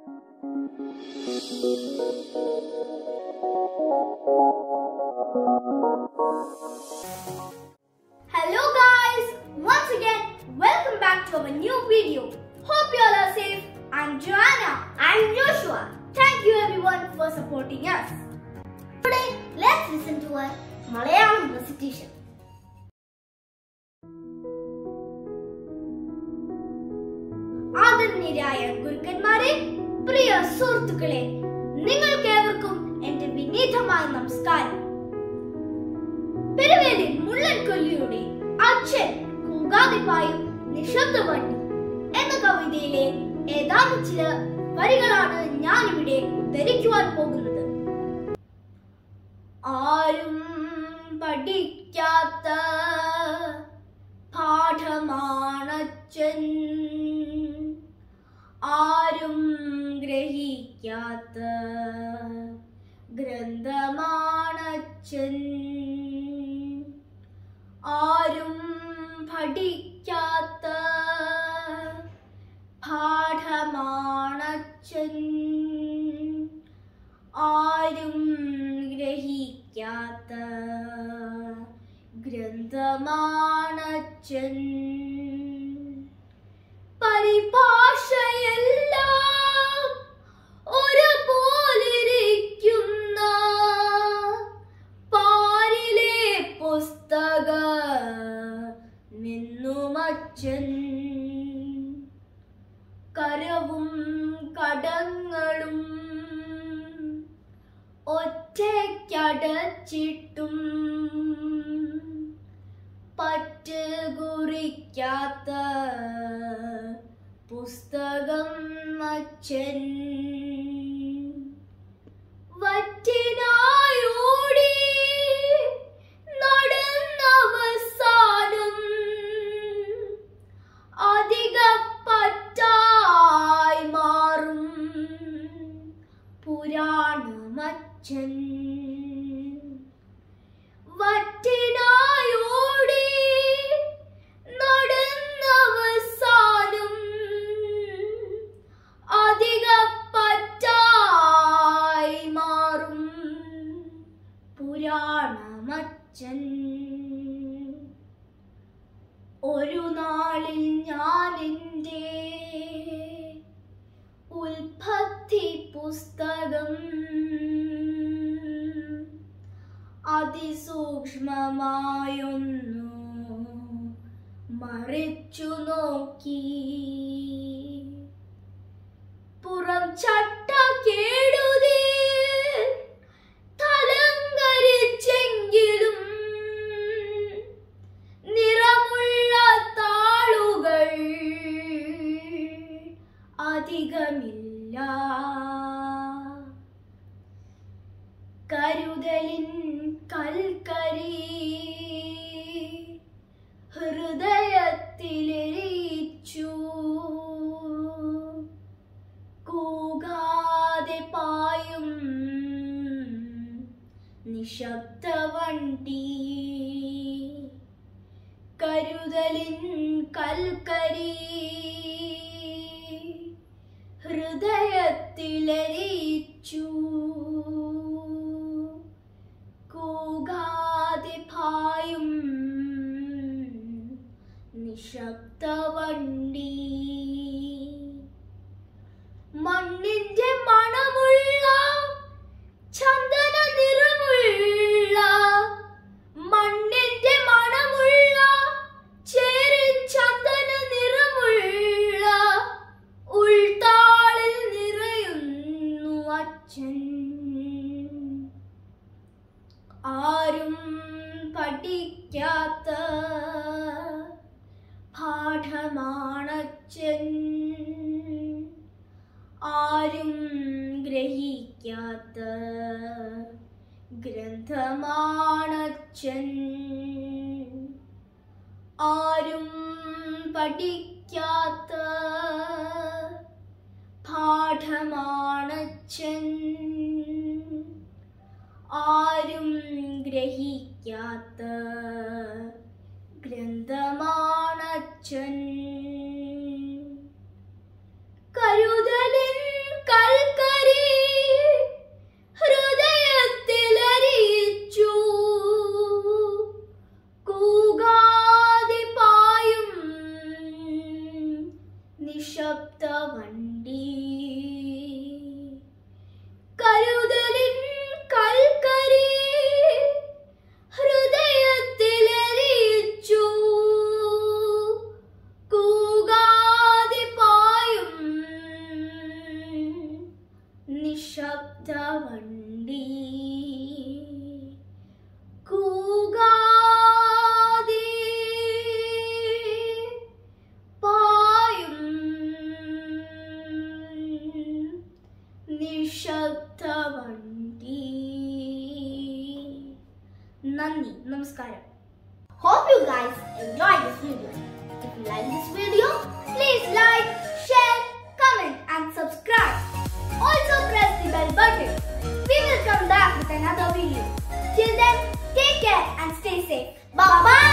Hello guys! Once again, welcome back to our new video. Hope you all are safe. I'm Joanna. I'm Joshua. Thank you everyone for supporting us. Today, let's listen to a Malayalam recitation. ആദരണീയരായ ഗുരുക്കന്മാരെ പ്രിയ സുഹൃത്തുക്കളെ നിങ്ങൾക്കേവർക്കും എന്റെ വിനീതമായ നമസ്കാരം പെരുവേലിൽ മുള്ളൻ കൊല്ലിയുടെ അച്ഛൻ കൂകാതിപ്പായും നിശബ്ദവണ്ടി എന്ന കവിതയിലെ ഏതാനും ചില വരികളാണ് ഞാൻ ഇവിടെ ഉദ്ധരിക്കുവാൻ പോകുന്നത് ആരും പഠിക്കാത്ത പാഠമാണച്ചൻ ആരും ഗ്രഹിക്കാത്ത ഗ്രന്ഥമാണച്ചൻ ആരും പഠിക്കാത്ത പാഠമാണച്ചൻ ആരും ഗ്രഹിക്കാത്ത ഗ്രന്ഥമാണച്ചൻ പരിഭാഷയെല്ലാം ഒരുപോലിരിക്കുന്ന പാരിലെ പുസ്തക നിന്നുമച്ചൻ കരവും കടങ്ങളും ഒറ്റയ്ക്കടച്ചിട്ടും പറ്റ് കുറിക്കാത്ത പുസ്തകം അച്ഛൻ വറ്റിനായോടി നടന്നവസാനം അധിക പറ്റായി മാറും പുരാണമച്ചൻ വറ്റിനായോടി നടന്നവസാനം അധിക പറ്റായി മാറും പുരാണമച്ചൻ ഒരു നാളിൽ ഞാൻ എൻ്റെ ഉൽപ്പത്തി പുസ്തകം അതിസൂക്ഷ്മമായൊന്നു മറിച്ചു നോക്കി പുറം ചട്ട കേടുതീ തലങ്കരിച്ചെങ്കിലും നിറമുള്ള താളുകൾ അധികമില്ല കരുതലിൻ കൽക്കരി ഹൃദയത്തിലെരിച്ചു കൂകാതെ പായും നിശബ്ദ വണ്ടി കരുതലിൻ കൽക്കരി ഹൃദയത്തിലരിച്ചു കൂകാതെ പായും നിശബ്ദ വണ്ടി മണ്ണിന്റെ മണമുള്ള ചന്ദന നിറമുള്ള മണ്ണിന്റെ മണമുള്ള ചേരിൻ ചന്ദന നിറമുള്ള ഉൾത്താളിൽ നിറയുന്നു അച്ഛൻ ആരും പഠിക്കാത്ത പാഠമാണച്ചൻ ആരും ഗ്രഹിക്കാത്ത ഗ്രന്ഥമാണച്ചൻ ആരും പഠിക്കാത്ത പാഠമാണച്ചൻ ആരും ഗ്രഹിക്കാത്ത ഗ്രന്ഥമാണച്ചൻ കരുതലിൻ വണ്ടി കരുതലിൻ കൽക്കരി ഹൃദയത്തിലറിയിച്ചു കൂകാതെ പായും നിശബ്ദ വണ്ടി കൂകാതെ പായും നിശബ്ദ വണ്ടി നന്ദി നമസ്കാരം Hope you guys enjoyed this video. If you like this video, please like, share, comment and subscribe. Also press the bell button. We will come back with another video. Till then, take care and stay safe. Bye bye.